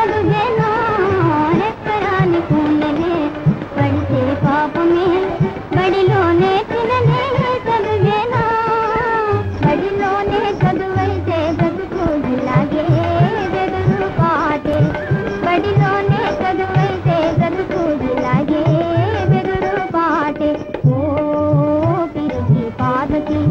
చదువేనా ఎక్కరాని కూనలే పడితే పాపమే బడిలోనే తిననే చదువేనా బడిలోనే చదువైతే బ్రతుకు ఇలాగే వెదురు పాటే బడిలోనే చదువైతే బ్రతుకు ఇలాగే వెదురు పాటే ఓ పిరుగి పాదకి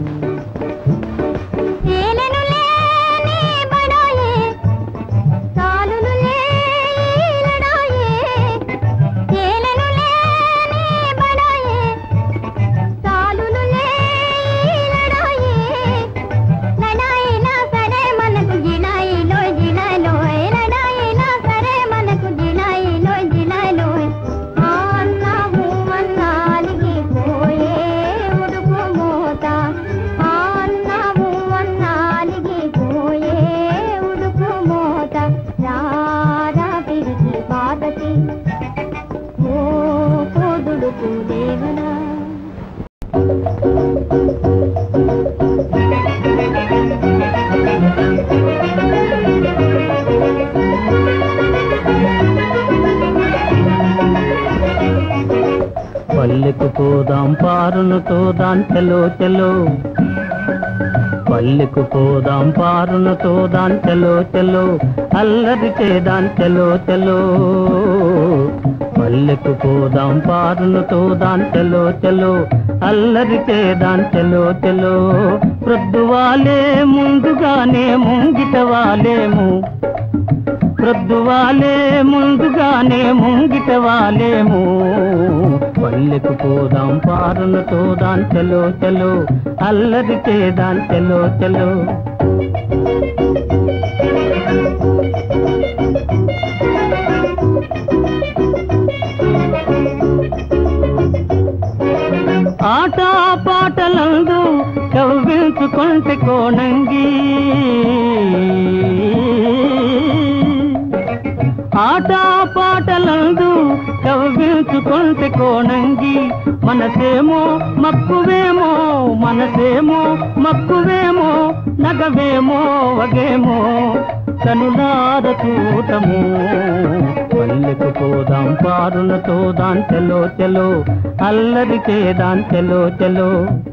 తేలెను లేని బడాయే తాలులు లేలడాయే తేలెను లేని బడాయే తాలులు లేలడాయే లడాయినా సరే మనకు జిలాయిలో జిలాయిలో లడాయినా సరే మనకు జిలాయిలో జిలాయిలో అన్నాము అన్నాలిగి పోయే ఉడుకు మోత అన్నాము అన్నాలిగి పోయే ఉడుకు మోత రారా పిరికి పాదతి ఓ కోదుడుకు దేవనా పల్లెకు పోదాం పారును తోదాం చలో చలో పల్లెకు పోదాం పారును తోదాం చలో చలో అల్లరి చేదాం చలో చలో పల్లెకు పోదాం పారును తోదాం చలో చలో అల్లరి చేదాం చలో చలో ప్రొద్దువాలే ముందుగానే ముంగిట వాలేము ప్రొద్దువాలే ముందుగానే ముంగిట వాలేము పల్లెకు పోదాం పారును తోదాం చలో చలో అల్లరి చేదాం చలో చలో ఆట పాటలందు కవ్వించుకుంటే కోణంగి ఆట పాటలందు కవ్వించుకుంటే కోణంగి మనసేమో మక్కువేమో మనసేమో మక్కువేమో నగవేమో వగేమో కనులార చూడము పల్లెకు పోదాం పారున తోదాం చలో చలో అల్లరి చేదాం చలో చలో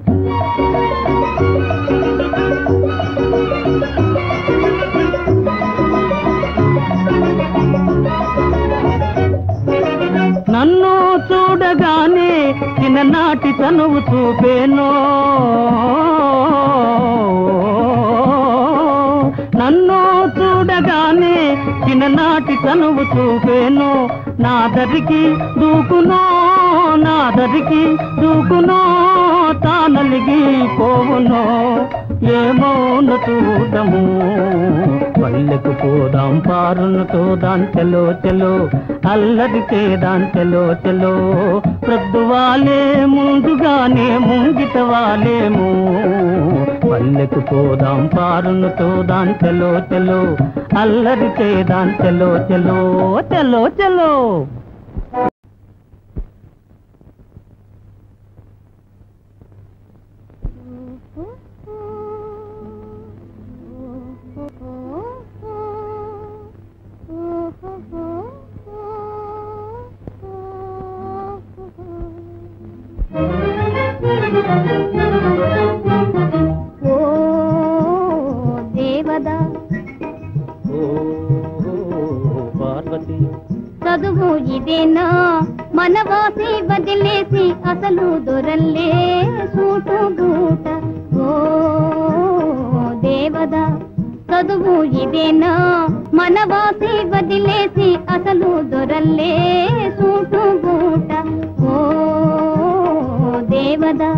నన్ను చూడగానే చిన్ననాటి చనువు చూపేనో నన్ను చూడగానే చిన్ననాటి చనువు చూపేను నా దరికి దూకునో నా దరికి దూకునో తానలిగి పోవునో ఏమోన చూడము పల్లెకు పోదాం పారును తోదాం చలో చలో అల్లరి చేదాం చలో చలో ప్రొద్దువాలే ముందుగానే ముంగిట వాలేము పల్లెకు పోదాం పారును తోదాం చలో చలో అల్లరి చేదాం చలో చలో చలో చలో ఓ దేవదా ఓ పార్వతి చదువు ఇదేనా మనవాసి వదిలేసి అసలు దొరల్లే సూటు బూట ఓ దేవదా చదువు ఇదేనా మనవాసి వదిలేసి అసలు దొరల్లే సూటు బూట ఓ దేవదా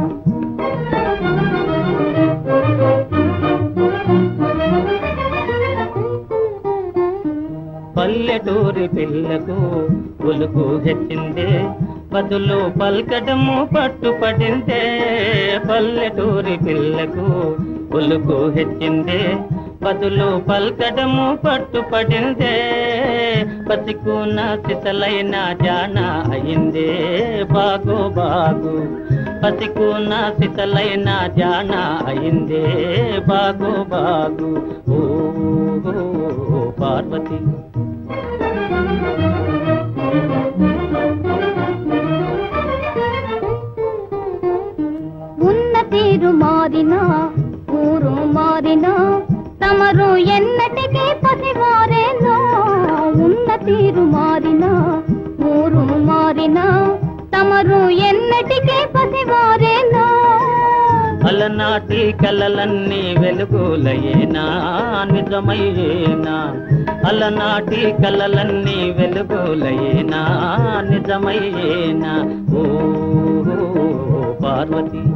పల్లెటూరి పిల్లకు ఉలుకు హెచ్చిందే పదులు పల్కటము పట్టుపడిందే పల్లెటూరి పిల్లకు ఉలుకు హెచ్చిందే పదులు పల్కటము పట్టుపడిందే పసికున్న సిసలైన జాన అయిందే బాగు బాగు పసికున్న సిసలైన జాన అయిందే బాగు బాగు ఓ ఓ, పార్వతి తీరు మారినా ఊరు మారినా తమరు ఎన్నటికీ పసివారేనా అలనాటి కలలన్నీ వెలుగులయేనా నిజమయ్యేనా అలనాటి కలలన్నీ వెలుగులయేనా నిజమయ్యేనా ఓ పార్వతి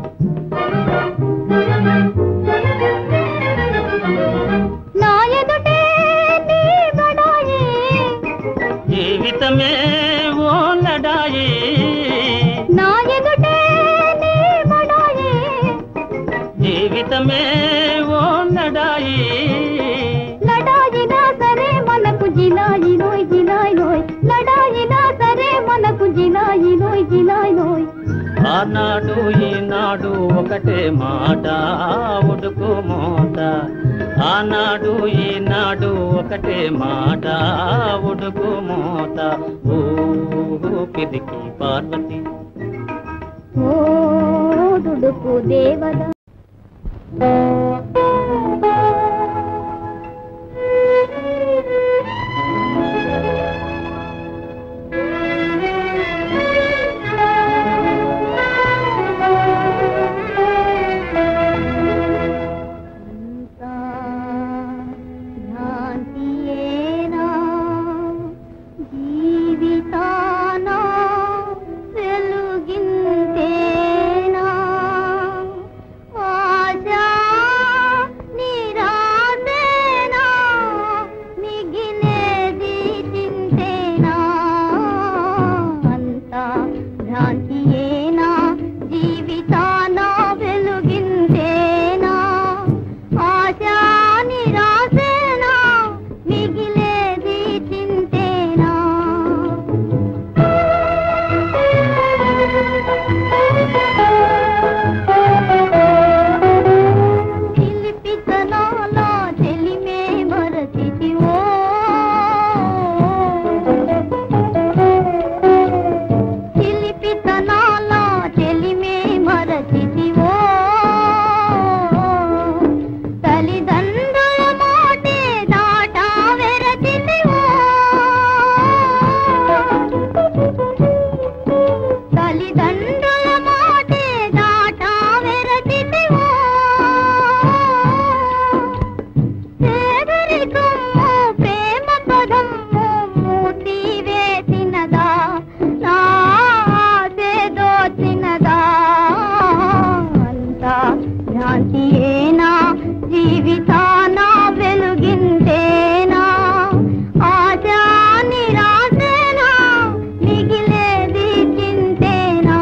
నా ఎదుటే నీ బడాయి జీవితమే ఓ లడాయి నా ఎదుటే నీ బడాయి జీవితమే ఓ లడాయి లడాయినా సరే మనకు జిలాయి నోయ్ జిలాయి నోయ్ లడాయినా సరే మనకు జిలాయి నోయ్ జిలాయి నోయ్ ఆనాడు ఈనాడు ఒకటే మాట ఉడుకు మోత ఆనాడు ఈనాడు ఒకటే మాట ఉడుకు మోత ఓ పిరికి పార్వతి ఓ దుడుకు దేవద అంతా భ్రాంతియేనా జీవితాన వెలుగింతేనా ఆశా నిరాశేనా మిగిలేది చింతేనా అంతా భ్రాంతియేనా జీవితాన వెలుగింతేనా ఆశా నిరాశేనా మిగిలేది చింతేనా చిలిపితనాల చెలిమే మరచితివో చిలిపితనాల చెలిమే మరచితివో తల్లిదండ్రుల మాటే దాటా వెరచితివో తల్లిదండ్రుల మాటే దాటా వెరచితివో పేదరికము ప్రేమ పదము మూతి వేసినదా నా ఆశే దోచినదా అంతా భ్రాంతియేనా జీవితాన వెలుగిందేనా ఆశా నిరాశేనా మిగిలేది చింతేనా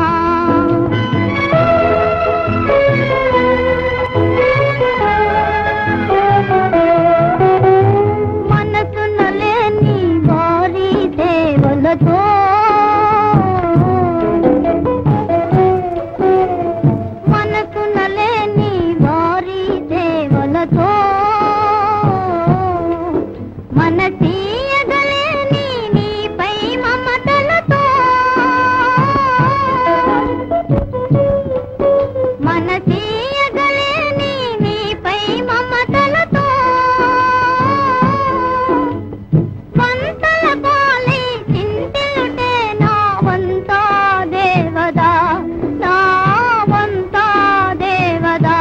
మనసున లేని వారి సేవలతో మనసున లేని వారి సేవలతో మనసీయగలేని నీపై మమతలతో మనసీయగలేని నీపై మమతలతో వంతల పాలి చింతిలుటే నా వంతా దేవదా నా వంతా దేవదా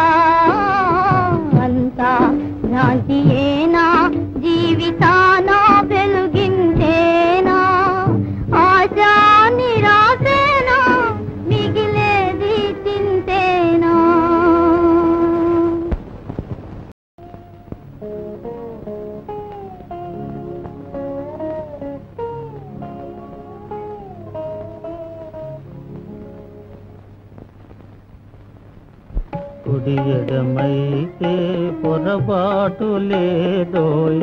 అంతా భ్రాంతియేనా జీవితాన వెలుగించేనా ఆశా నిరాశేనా మిగిలేది చింతేనా కుడి ఎడమైతే పొరపాటు లేదోయ్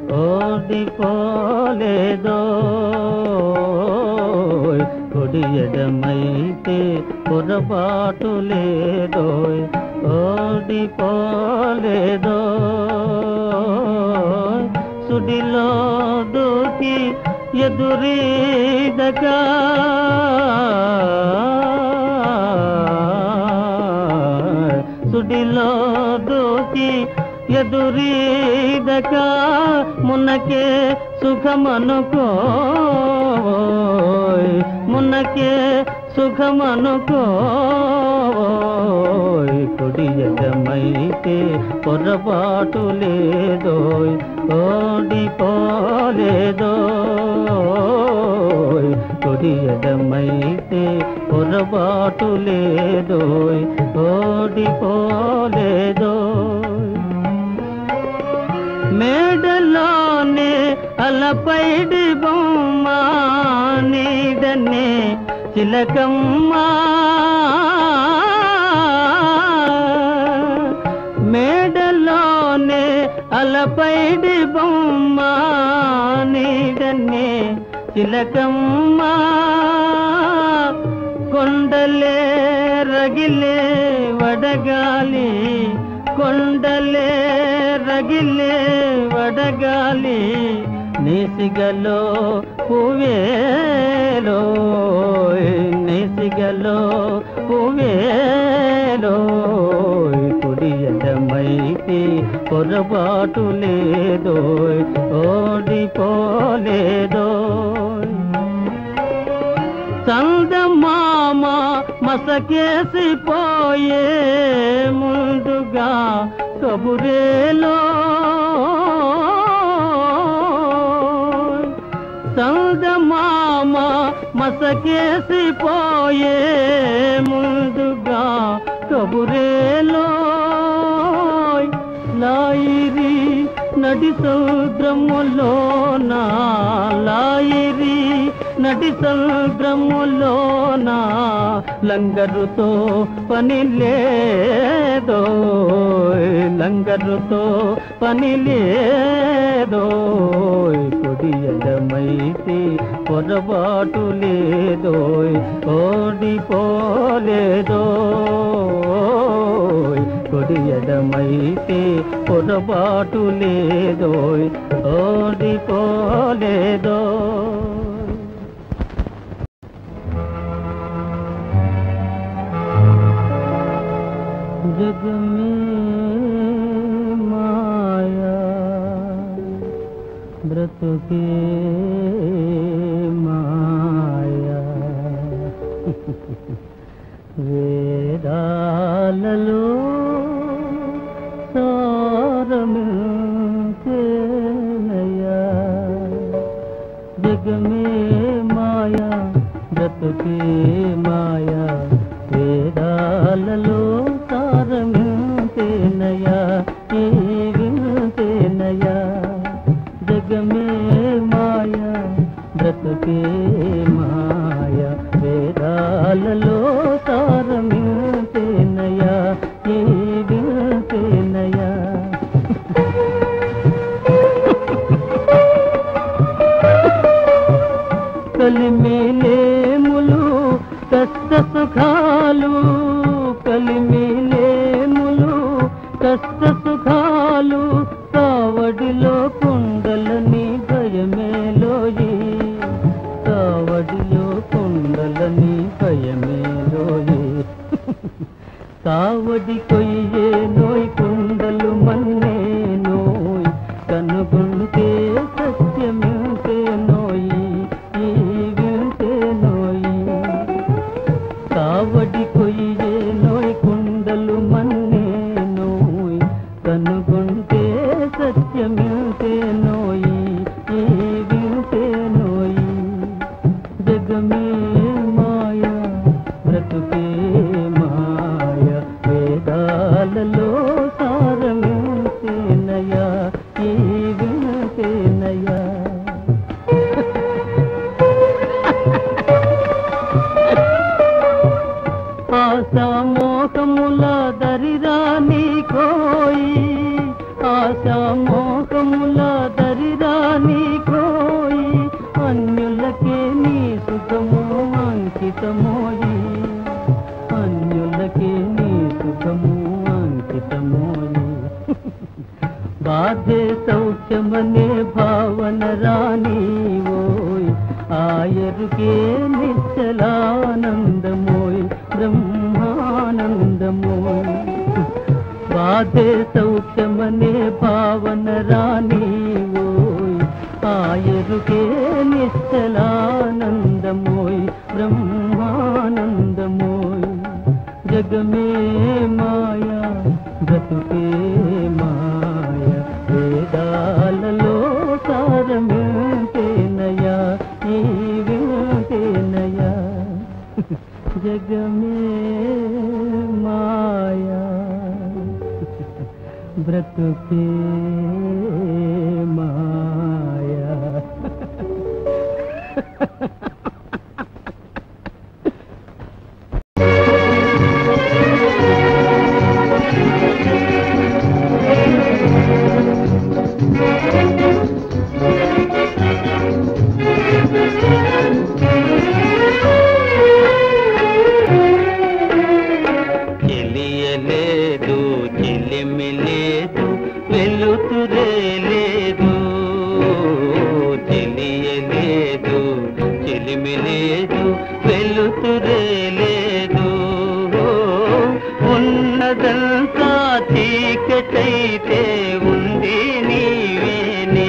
ఓడిపోలేదోయ్ కుడి ఎడమైతే పొరపాటు లేదోయ్ ఓడిపోలేదోయ్ సుడిలో దూకి ఎదురీదగా సుడిలో దూకి ఎదురీదక మునకే సుఖమనుకో మునకే సుఖమనుకో కుడి ఎడమైతే పొరపాటు లేదో ఓడిపోలేదో కుడి ఎడమైతే పొరపాటు లేదో ఓడిపోలేదో మేడలోనే అలపైడి బొమ్మ నీడనే చిలకమ్మ మేడలోనే అలపైడి బొమ్మ నీడనే చిలకమ్మ కొండలే రగిలే వడగాలి కొండలే రగిలే వడగాలి నేసిగలో పువేలో నేసిగలో పువేలో కుడి ఎడమైతే పొరపాటు లేదో ఓడిపోలేదో చందమామ మసకేసిపోయే ముందుగా కబురేలో చందమామ మసకేసిపోయే ముందుగా కబురేలో లాయిరి నడి సముద్రములోన లాయిరి నడి సముద్రములోన లంగరుతో పని లేదో లంగరుతో పని లేదో కుడి ఎడమైతే పొరపాటు లేదో ఓడిపోలేదో కొడి ఎడమైతే పొరపాటు లేదో ఓడిపోలేదో जग में माया व्रत के माया వేదాలలో సారమినయా జగ మే మాయా బ్రతుకే మాయా వేదాలలో సారమినయా ఈ వినయా జగ మే మాయా బ్రతుకే మాయా వేదాలలో సారమినయా ఈ వినయా కలిమిలేములు కష్ట సుఖాలు కలిమిలేములు కష్ట సుఖాలు కావడిలో కుండలని భయమేలోయి కావడిలో కుండలని భయమేలోయి కావడి కొయ్యే నోయ్ కుండలు మన్నే నోయ్ కనుగొంటే సత్యమింతే నోయి ఈ వింతే నోయి కావడి కొయ్యే నోయ్ కుండలు మన్నే నోయ్ కనుగొంటే సత్యమింతే నోయి ఈ వింతే నోయి జగమే మాయా బ్రతుకే మాయ వేదాలలో సారమింతేనయా ఈ వినతేనయా ఆశామోహముల దరిరాని కోయి ఆశామోహముల దరిరాని కోయి అన్యులకే నీ సుఖము అంకితమోయి అన్యులకే నీ సుఖము అంకితమోయి బాధే సౌఖ్యమనే భావన రాని ఓయ్ ఆయరుకే నిశ్చలానందమోయ్ బ్రహ్మానందమోయ్ బాధే సౌఖ్యమనే భావన రాని ఓయ్ ఆయరు విఠలానందమోయ్ బ్రహ్మానందమోయ్ జగమే మాయా బ్రతుకే మాయ వేదాలలో సారమేనయా ఈ వింతేనయా జగమే మాయా బ్రతుకే మాయా చెలియలేదు చెలిమి లేదు వెలుతురే లేదు చెలియలేదు చెలిమి లేదు వెలుతురే లేదు ఉన్నదంతా చీకటైతే ఉంది నీవేనే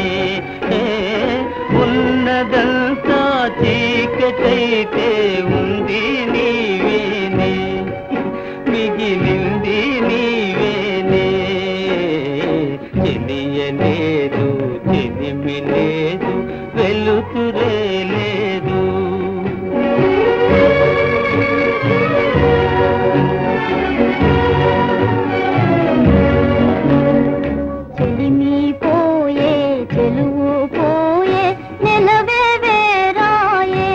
ఉన్నదంతా చీకటైతే ఉంది నీవేనే మిగిలింది నీవేనే తెలియలేదు చెలిమి లేదు వెలుతురే లేదు చెలిమి పోయే చెలువు పోయే నెలవే వేరాయే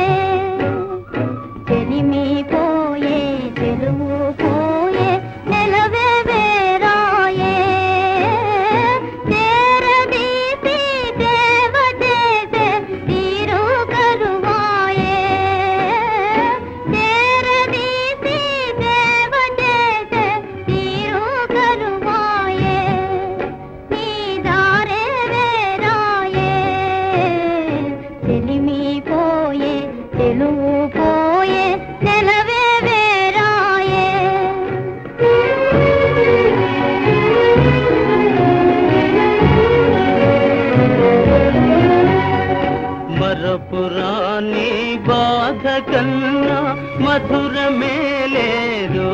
చెలిమి పోయే చెలువు పోయే నెలవే వేరాయే చేరదీసి దేవ చేసే తీరు కరువాయే చేరదీసి దేవ చేసే తీరు కరువాయే నీ దారే వేరాయే చెలిమి పోయే తెలుగు పోయే నెలవే వేరాయే మరపురాని బాధ కన్నా మధురమే లేదు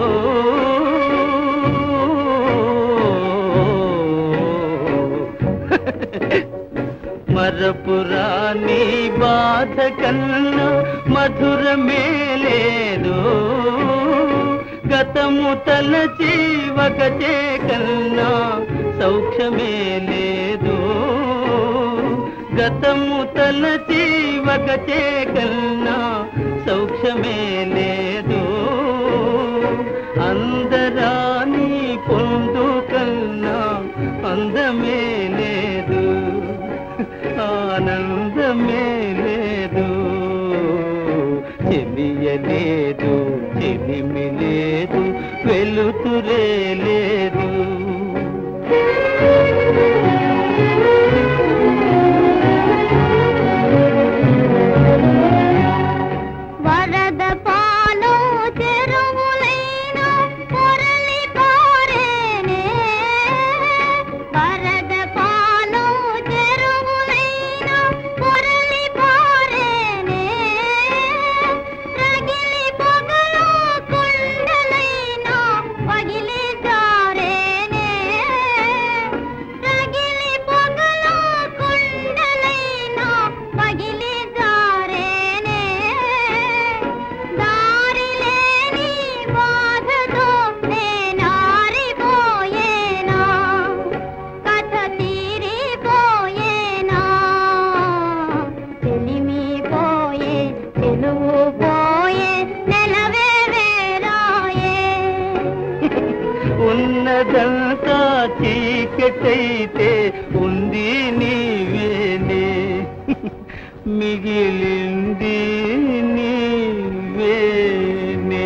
మరపురాని బాధ కన్నా మధురమే లేదు గతము తలచి ఒకటే కన్నా సౌఖ్యమే లేదు గతము తలచి ఒకటే కన్నా సౌఖ్యమే లేదు అందరాని పొందు కన్నా అందమే లేదు ఆనందమే లేదు చెలియలేదు చెలిమి లేదు వెలుతురే లేదు వరద పాలు చెరువులైన పొరలి పారేనే వరద పాలు చెరువులైన పొరలి పారేనే రగిలి పొగలు కొండలైన పగిలి జారేనే రగిలి పొగలు కొండలైన పగిలి జారేనే దారి లేని బాధతో నేనారిపోయేనా కథ తీరిపోయేనా చెలిమి పోయే తెలుగు పోయే నెలవే వేరాయే ఉన్నదంతా చీకటైతే ఉంది నీవేనే మిగిలింది నీవేనే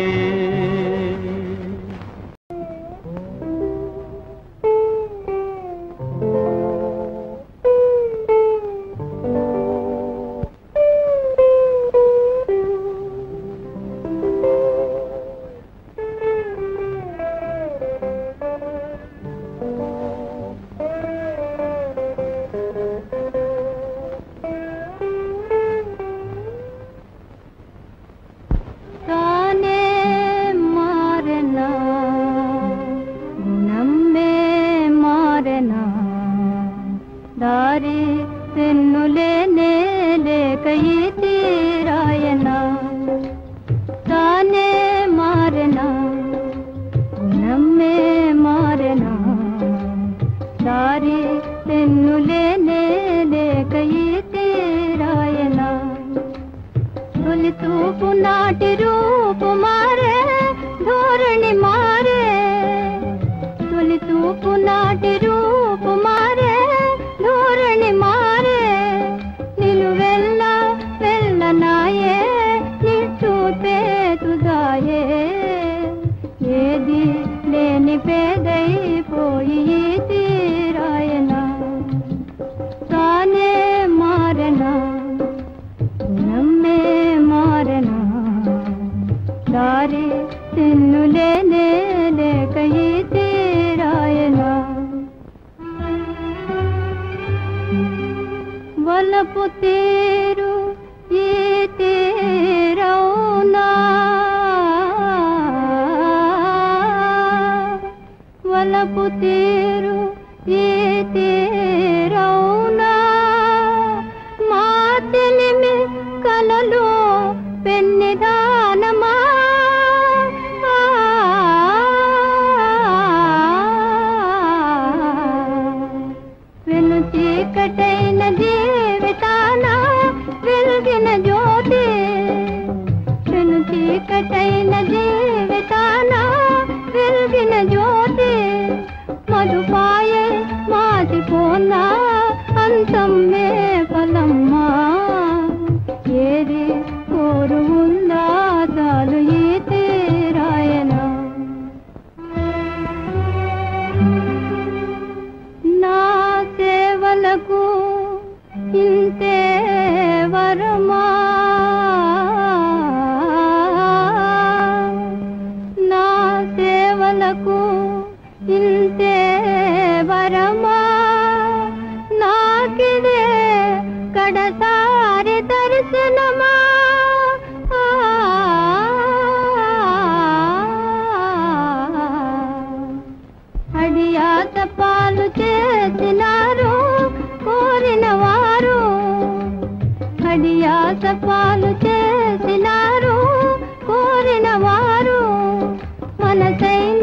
చూపు నాటి రూపు మారే ధోరణి మారే తొలి చూపు నాటి రూపు మారే ధోరణి మారే నిలువెల్ల వెళ్ళనాయే నిట్టూపే తుదాయే ఏది లేని పేదైపోయి ఈ తీరాయనా తానే మారనా నమ్మే మారనా దారి తెన్నులేనే లేక ఈ తీరాయనా వలపు తీరు ఈ తీరవునా వలపు తీరు ఈ తీరవునా మా తెలిమి కలలు పెన్నిదానమా వెను చీకటైన జీవితాన వెలిగిన జ్యోతి వెను చీకటైన జీవితాన వెలిగిన జ్యోతి మధుపాయ మాటిపోనా అంతమ్మే ఫలమ్మా ఏది కోరు ఉందా చాలు ఈ తీరాయనా నా సేవలకు ఇంతే వరమా నా సేవలకు ఇంతే వరమా నాకిదే కడసారి దర్శనమా అడియాత పాలు చేసినారు కోరిన వారు అడియాత పాలు చేసినారు కోరిన వారు మనసైన